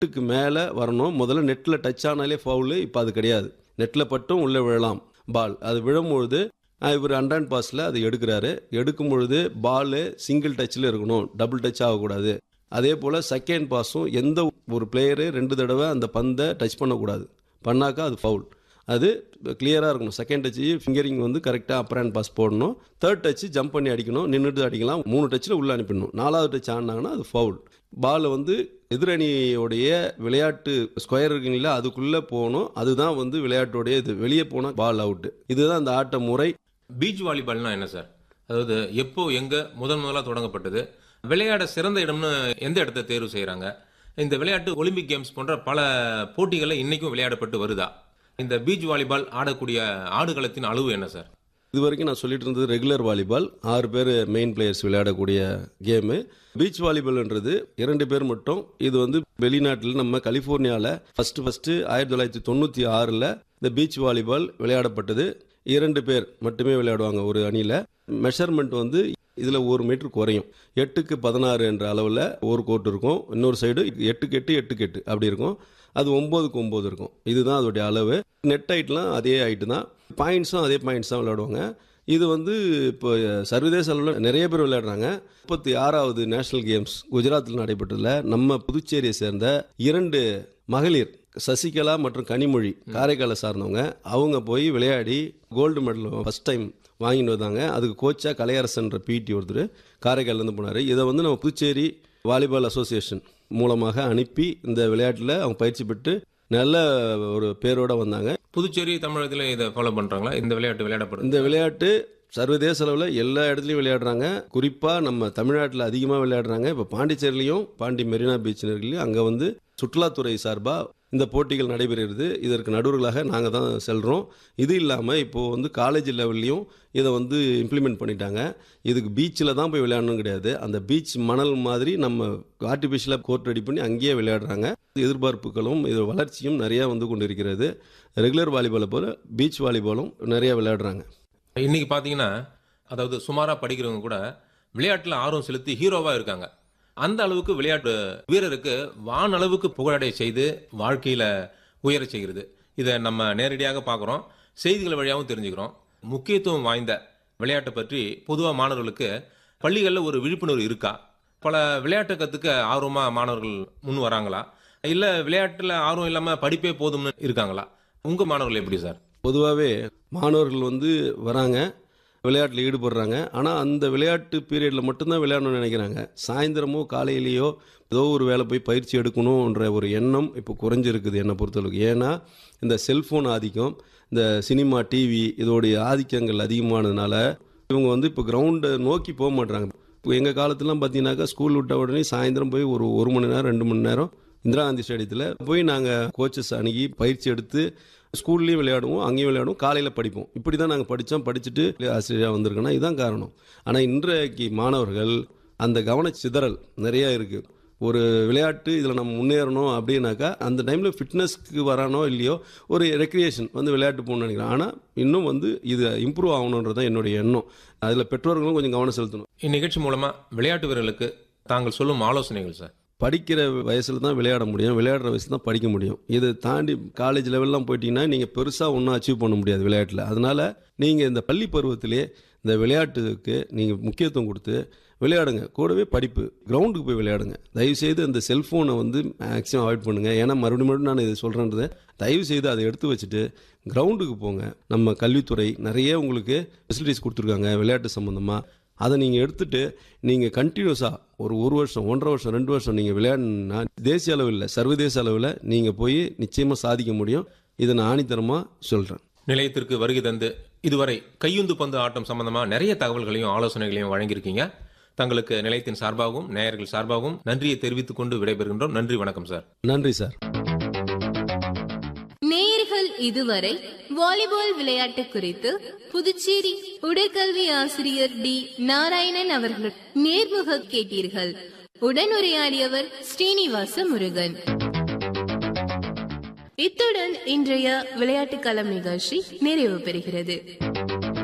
நெட்டுக்கு மேலே வரணும் முதல்ல நெட்டில் டச் ஆனாலே ஃபவுலு இப்போ அது கிடையாது நெட்டில் பட்டும் உள்ளே விழலாம் பால் அது விழும்பொழுது அஹ், இவர் அண்டான் பாஸில் அது எடுக்கிறாரு எடுக்கும் பொழுது பால் சிங்கிள் டச்சில் இருக்கணும் டபுள் டச் ஆகக்கூடாது அதே போல் செகண்ட் பாஸும் எந்த ஒரு பிளேயரு ரெண்டு தடவை அந்த பந்தை டச் பண்ணக்கூடாது பண்ணாக்கா அது ஃபவுல் அது கிளியராக இருக்கணும் செகண்ட் டச்சு ஃபிங்கரிங் வந்து கரெக்டாக அப்பர் ஹேண்ட் பாஸ் போடணும் தேர்ட் டச்சு ஜம்ப் பண்ணி அடிக்கணும் நின்றுட்டு அடிக்கலாம் மூணு டச்சில் உள்ளே அனுப்பிடணும் நாலாவது டச் ஆடினாங்கன்னா அது ஃபவுல் பால் வந்து எதிரணியோடைய விளையாட்டு ஸ்கொயர் இருக்குங்களா அதுக்குள்ளே போகணும் அதுதான் வந்து விளையாட்டோடைய இது வெளியே போனால் பால் அவுட்டு இதுதான் அந்த ஆட்ட முறை பீச் வாலிபால்னா என்ன சார் அதாவது எப்போ எங்க முதன் முதலா தொடங்கப்பட்டது விளையாட சிறந்த இடம்னு எந்த இடத்தை தேர்வு செய்றாங்க இந்த விளையாட்டு ஒலிம்பிக் கேம்ஸ் போன்ற பல போட்டிகளில் இன்னைக்கும் விளையாடப்பட்டு வருதா இந்த பீச் வாலிபால் ஆடக்கூடிய ஆடுகளத்தின் அளவு என்ன சார் இது வரைக்கும் நான் சொல்லிட்டு இருந்தது ரெகுலர் வாலிபால் ஆறு பேர் மெயின் பிளேயர்ஸ் விளையாடக்கூடிய கேமு பீச் வாலிபால்ன்றது இரண்டு பேர் மட்டும் இது வந்து வெளிநாட்டில் நம்ம கலிஃபோர்னியாவில் ஃபஸ்ட்டு ஃபஸ்ட்டு ஆயிரத்தி தொள்ளாயிரத்தி தொண்ணூற்றி ஆறில் இந்த பீச் வாலிபால் விளையாடப்பட்டது இரண்டு பேர் மட்டுமே விளையாடுவாங்க ஒரு அணியில் மெஷர்மெண்ட் வந்து இதில் ஒரு மீட்டர் குறையும் எட்டுக்கு பதினாறு என்ற அளவில் ஒரு கோட் இருக்கும் இன்னொரு சைடு எட்டுக்கு எட்டு எட்டுக்கு எட்டு அப்படி இருக்கும் அது ஒம்போதுக்கு ஒம்பது இருக்கும் இதுதான் அதோடைய அளவு நெட் ஹைட்லாம் அதே ஹைட்டு தான் பாயிண்ட்ஸும் அதே பாயிண்ட்ஸ் தான் விளையாடுவாங்க இது வந்து இப்போ சர்வதேச அளவில் நிறைய பேர் விளையாடுறாங்க முப்பத்தி ஆறாவது நேஷனல் கேம்ஸ் குஜராத்தில் நடைபெற்றதில் நம்ம புதுச்சேரியை சேர்ந்த இரண்டு மகளிர் சசிகலா மற்றும் கனிமொழி காரைக்காலை சார்ந்தவங்க அவங்க போய் விளையாடி கோல்டு மெடல் ஃபர்ஸ்ட் டைம் வாங்கிட்டு வந்தாங்க அதுக்கு கோச்சா கலையரசன்ற பிடி ஒருத்தர் காரைக்கால்லேருந்து போனார் இதை வந்து நம்ம புதுச்சேரி வாலிபால் அசோசியேஷன் மூலமாக அனுப்பி இந்த விளையாட்டில் அவங்க பயிற்சி பெற்று நல்ல ஒரு பேரோட வந்தாங்க புதுச்சேரி தமிழகத்தில் இதை ஃபாலோ பண்றாங்களா இந்த விளையாட்டு விளையாடப்படுது இந்த விளையாட்டு சர்வதேச அளவில் எல்லா இடத்துலையும் விளையாடுறாங்க குறிப்பாக நம்ம தமிழ்நாட்டில் அதிகமாக விளையாடுறாங்க இப்போ பாண்டிச்சேரிலையும் பாண்டி மெரினா பீச் இருக்குல்லையும் அங்கே வந்து சுற்றுலாத்துறை சார்பாக இந்த போட்டிகள் நடைபெறுகிறது இதற்கு நடுவர்களாக நாங்கள் தான் செல்கிறோம் இது இல்லாமல் இப்போது வந்து காலேஜ் லெவல்லையும் இதை வந்து இம்ப்ளிமெண்ட் பண்ணிட்டாங்க இதுக்கு பீச்சில் தான் போய் விளையாடணும் கிடையாது அந்த பீச் மணல் மாதிரி நம்ம ஆர்டிஃபிஷியலாக கோர்ட் ரெடி பண்ணி அங்கேயே விளையாடுறாங்க எதிர்பார்ப்புகளும் இது வளர்ச்சியும் நிறையா வந்து கொண்டு இருக்கிறது ரெகுலர் வாலிபாலை போல பீச் வாலிபாலும் நிறையா விளையாடுறாங்க இன்னைக்கு பாத்தீங்கன்னா அதாவது சுமாரா படிக்கிறவங்க கூட விளையாட்டுல ஆர்வம் செலுத்தி ஹீரோவா இருக்காங்க அந்த அளவுக்கு விளையாட்டு வீரருக்கு வான் அளவுக்கு புகழடைய செய்து வாழ்க்கையில உயர செய்கிறது இதை நம்ம நேரடியாக பார்க்குறோம் செய்திகள் வழியாகவும் தெரிஞ்சுக்கிறோம் முக்கியத்துவம் வாய்ந்த விளையாட்டை பற்றி பொதுவாக மாணவர்களுக்கு பள்ளிகளில் ஒரு விழிப்புணர்வு இருக்கா பல விளையாட்டை கற்றுக்க ஆர்வமாக மாணவர்கள் முன் வராங்களா இல்லை விளையாட்டில் ஆர்வம் இல்லாமல் படிப்பே போதும்னு இருக்காங்களா உங்கள் மாணவர்கள் எப்படி சார் பொதுவாகவே மாணவர்கள் வந்து வராங்க விளையாட்டில் ஈடுபடுறாங்க ஆனால் அந்த விளையாட்டு பீரியடில் மட்டும்தான் விளையாடணும்னு நினைக்கிறாங்க சாயந்தரமோ காலையிலேயோ ஏதோ ஒரு வேலை போய் பயிற்சி எடுக்கணுன்ற ஒரு எண்ணம் இப்போ குறைஞ்சிருக்குது என்னை பொறுத்தளவுக்கு ஏன்னா இந்த செல்ஃபோன் ஆதிக்கம் இந்த சினிமா டிவி இதோடைய ஆதிக்கங்கள் அதிகமானதுனால இவங்க வந்து இப்போ கிரவுண்டை நோக்கி போக மாட்டாங்க இப்போ எங்கள் காலத்துலாம் பார்த்தீங்கன்னாக்கா ஸ்கூல் விட்ட உடனே சாயந்தரம் போய் ஒரு ஒரு மணி நேரம் ரெண்டு மணி நேரம் இந்திரா காந்தி ஸ்டேடியத்தில் போய் நாங்கள் கோச்சஸ் அணுகி பயிற்சி எடுத்து ஸ்கூல்லையும் விளையாடுவோம் அங்கேயும் விளையாடுவோம் காலையில் படிப்போம் இப்படி தான் நாங்கள் படித்தோம் படிச்சுட்டு ஆசிரியராக வந்திருக்கோன்னா இதுதான் காரணம் ஆனால் இன்றைக்கு மாணவர்கள் அந்த கவன சிதறல் நிறையா இருக்குது ஒரு விளையாட்டு இதில் நம்ம முன்னேறணும் அப்படின்னாக்கா அந்த டைமில் ஃபிட்னஸ்க்கு வரானோ இல்லையோ ஒரு ரெக்ரியேஷன் வந்து விளையாட்டு போகணும்னு நினைக்கிறேன் ஆனால் இன்னும் வந்து இது இம்ப்ரூவ் ஆகணுன்றது தான் என்னுடைய எண்ணம் அதில் பெற்றோர்களும் கொஞ்சம் கவனம் செலுத்தணும் இந்நிகழ்ச்சி மூலமா விளையாட்டு வீரர்களுக்கு தாங்கள் சொல்லும் ஆலோசனைகள் சார் படிக்கிற வயசில் தான் விளையாட முடியும் விளையாடுற வயசில் தான் படிக்க முடியும் இதை தாண்டி காலேஜ் லெவல்லாம் போயிட்டீங்கன்னா நீங்கள் பெருசாக ஒன்றும் அச்சீவ் பண்ண முடியாது விளையாட்டில் அதனால் நீங்கள் இந்த பள்ளி பருவத்திலே இந்த விளையாட்டுக்கு நீங்கள் முக்கியத்துவம் கொடுத்து விளையாடுங்க கூடவே படிப்பு கிரவுண்டுக்கு போய் விளையாடுங்க தயவுசெய்து இந்த செல்ஃபோனை வந்து மேக்ஸிமம் அவாய்ட் பண்ணுங்கள் ஏன்னா மறுபடியும் மறுபடியும் நான் இதை சொல்கிறேன்றதை தயவுசெய்து அதை எடுத்து வச்சுட்டு கிரவுண்டுக்கு போங்க நம்ம கல்வித்துறை நிறைய உங்களுக்கு ஃபெசிலிட்டிஸ் கொடுத்துருக்காங்க விளையாட்டு சம்மந்தமாக அதை நீங்கள் எடுத்துட்டு நீங்கள் கண்டினியூஸாக ஒரு ஒரு வருஷம் ஒன்றரை வருஷம் ரெண்டு வருஷம் நீங்கள் விளையாடணுன்னா தேசிய அளவில் சர்வதேச அளவில் நீங்கள் போய் நிச்சயமாக சாதிக்க முடியும் இதை நான் ஆணித்தரமாக சொல்கிறேன் நிலையத்திற்கு வருகை தந்து இதுவரை கையுந்து பந்து ஆட்டம் சம்பந்தமா நிறைய தகவல்களையும் ஆலோசனைகளையும் வழங்கியிருக்கீங்க தங்களுக்கு நிலையத்தின் சார்பாகவும் நேயர்கள் சார்பாகவும் நன்றியை தெரிவித்துக் கொண்டு விடைபெறுகின்றோம் நன்றி வணக்கம் சார் நன்றி சார் நேயர்கள் இதுவரை வாலிபால் விளையாட்டு குறித்து புதுச்சேரி உடற்கல்வி ஆசிரியர் டி நாராயணன் அவர்கள் நேர்முக கேட்டீர்கள் உடனுரையாடியவர் ஸ்ரீனிவாச முருகன் இத்துடன் இன்றைய விளையாட்டு களம் நிகழ்ச்சி நிறைவு பெறுகிறது